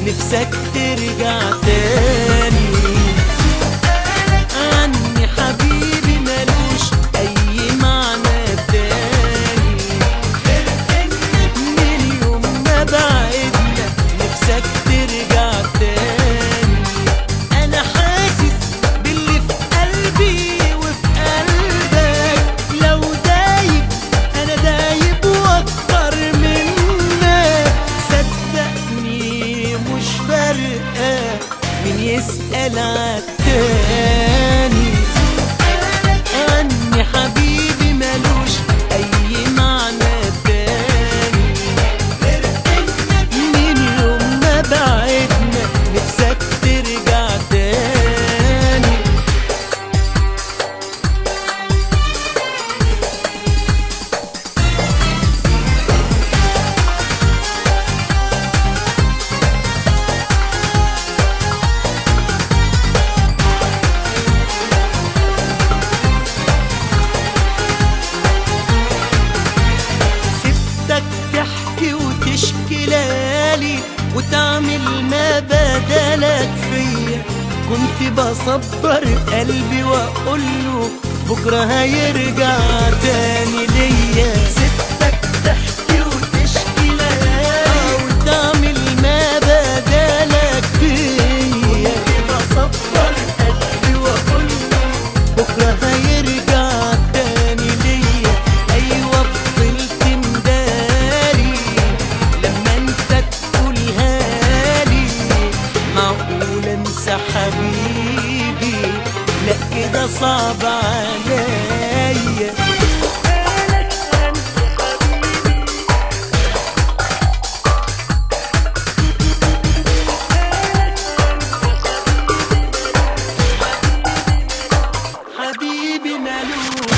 نفسك ترجع تاني عني حبيبي ملوش اي معنى تاني من يوم ما بعدنا نفسك ترجع تاني انا حاسس باللي في قلبي وفي قلبك لو دايب انا دايب واكتر منك صدقني مش فارقه مين يسال عالتاني عني حبيبي ملوش اي معنى تاني من يوم ما بعدنا نفسك ترجع تاني سبتك تحكي وتشكي لالي وتعمل ما بدلك فيا كنت بصبر قلبي واقول له بكره هيرجع تاني ليا سبتك تحكي وتشكي لالي وتعمل ما بدلك فيا كنت بصبر قلبي واقول له بكره هيرجع تاني ليا ايوه فضلت مداري لما انت تقولها لي معقول انسى حبيبي لا كده صعب عليا حبيبي مالوش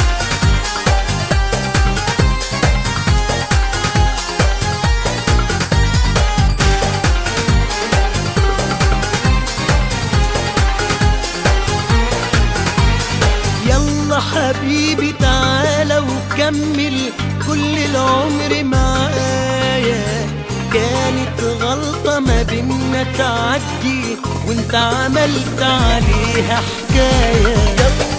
يلا حبيبي تعالى وكمل كل العمر معايا كانت غلطة ما بينا تعدي وانت عملت عليها حكاية يلا